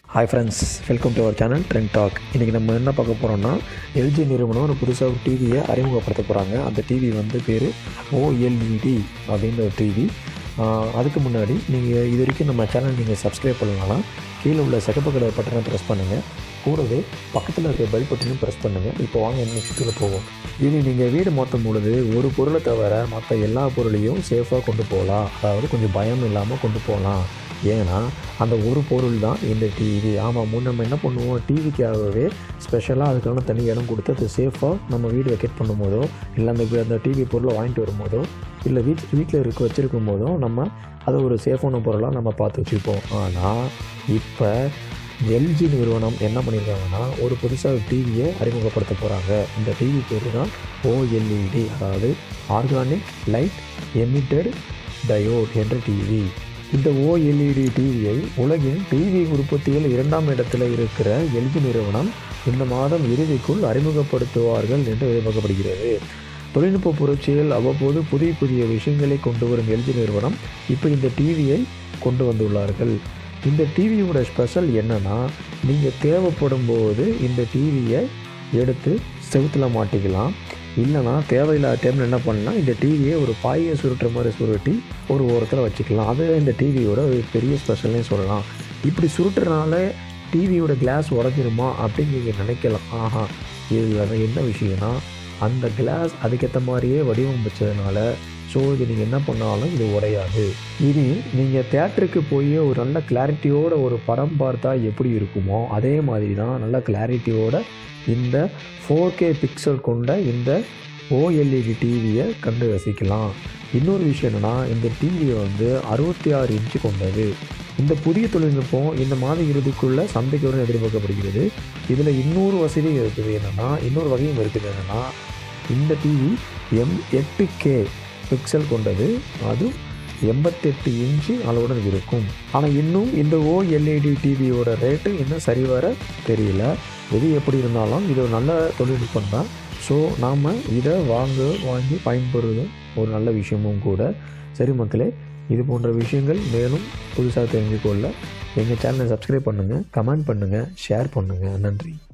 hi friends welcome to our channel trend talk இன்றைக்கி நம்ம என்ன பார்க்க போகிறோம்னா எல்ஜி நிறுவனம் ஒரு புதுசாக ஒரு டிவியை அறிமுகப்படுத்த போகிறாங்க அந்த டிவி வந்து பேர் ஓஎல்இடி அப்படின்ற ஒரு டிவி அதுக்கு முன்னாடி நீங்கள் இது வரைக்கும் நம்ம சேனல் நீங்கள் சப்ஸ்கிரைப் பண்ணலாம் கீழே உள்ள சிகப்பு கலர் பட்டனை ப்ரெஸ் பண்ணுங்கள் கூடவே பக்கத்தில் இருக்க பெல் பட்டனையும் ப்ரெஸ் பண்ணுங்கள் இப்போ வாங்க என்ன சுற்றில் போவோம் இனி நீங்கள் வீடு மாற்றும் பொழுது ஒரு பொருளை தவிர மற்ற எல்லா பொருளையும் சேஃபாக கொண்டு போகலாம் அதாவது கொஞ்சம் பயம் இல்லாமல் கொண்டு போகலாம் ஏன்னா அந்த ஒரு பொருள் தான் இந்த டிவி ஆமாம் முன் நம்ம என்ன பண்ணுவோம் டிவிக்காகவே ஸ்பெஷலாக அதுக்கான தனி இடம் கொடுத்து அது சேஃபாக நம்ம வீடு வெக்கேட் பண்ணும்போதோ இல்லை அந்த அந்த டிவி பொருளை வாங்கிட்டு வரும்போதோ இல்லை வீட் வீட்டில் இருக்க வச்சுருக்கும் போதோ நம்ம அதை ஒரு சேஃபான பொருளாக நம்ம பார்த்து வச்சுருப்போம் ஆனால் இப்போ எல்ஜி நிறுவனம் என்ன பண்ணியிருக்காங்கன்னா ஒரு புதுசாக டிவியை அறிமுகப்படுத்த போகிறாங்க இந்த டிவி பேர் தான் ஓஎல்இடி அதாவது ஆர்கானிக் லைட் எமிட்டட் டயோட் என்ற டிவி இந்த ஓஎல்இடி டிவியை உலகின் டிவி உற்பத்தியில் இரண்டாம் இடத்தில் இருக்கிற எல்ஜி நிறுவனம் இந்த மாதம் இறுதிக்குள் அறிமுகப்படுத்துவார்கள் என்று எதிர்பார்க்கப்படுகிறது தொழில்நுட்ப புரட்சியில் அவ்வப்போது புதிய புதிய விஷயங்களை கொண்டு வரும் எல்ஜி நிறுவனம் இப்போ இந்த டிவியை கொண்டு வந்துள்ளார்கள் இந்த டிவியோட ஸ்பெஷல் என்னென்னா நீங்கள் தேவைப்படும் போது இந்த டிவியை எடுத்து செவுத்தில் மாட்டிக்கலாம் இல்லைனா தேவையில்லாத டைமில் என்ன பண்ணலாம் இந்த டிவியை ஒரு பாயை சுருட்டுற மாதிரி சுருட்டி ஒரு ஓரத்தில் வச்சுக்கலாம் அது இந்த டிவியோட ஒரு பெரிய ஸ்பெஷல்னே சொல்லலாம் இப்படி சுருட்டுறனால டிவியோட கிளாஸ் உடஞ்சிருமா அப்படின்னு நீங்கள் நினைக்கலாம் ஆஹா இதில் என்ன விஷயம்னா அந்த கிளாஸ் அதுக்கேற்ற மாதிரியே வடிவமைச்சதுனால ஸோ இது நீங்கள் என்ன பண்ணாலும் இது உடையாது இனி நீங்கள் தேட்டருக்கு போய் ஒரு நல்ல கிளாரிட்டியோட ஒரு படம் பார்த்தா எப்படி இருக்குமோ அதே மாதிரி தான் நல்ல கிளாரிட்டியோட இந்த ஃபோர் கே பிக்சல் கொண்ட இந்த ஓஎல்இடி டிவியை கண்டு ரசிக்கலாம் இன்னொரு விஷயம் என்னென்னா இந்த டிவியை வந்து அறுபத்தி ஆறு இன்ச்சு கொண்டது இந்த புதிய தொழில்நுட்பம் இந்த மாத இறுதிக்குள்ளே சந்தைக்கு வரும் எதிர்பார்க்கப்படுகிறது இதில் இன்னொரு வசதி இருக்குது என்னென்னா இன்னொரு வகையும் இருக்குது என்னென்னா இந்த டிவி எம் எட்டு கே பிக்சல் கொண்டது அது எண்பத்தெட்டு இன்ச்சு அளவுடன் இருக்கும் ஆனால் இன்னும் இந்த ஓஎல்இடி டிவியோட ரேட்டு இன்னும் சரிவர தெரியல எது எப்படி இருந்தாலும் இது ஒரு நல்ல தொழில்நுட்பம் தான் ஸோ நாம் இதை வாங்க வாங்கி பயன்படுறதும் ஒரு நல்ல விஷயமும் கூட சரி மக்களே இது போன்ற விஷயங்கள் மேலும் புதுசாக தெரிஞ்சுக்கொள்ள எங்கள் சேனலை சப்ஸ்கிரைப் பண்ணுங்கள் கமெண்ட் பண்ணுங்கள் ஷேர் பண்ணுங்கள் நன்றி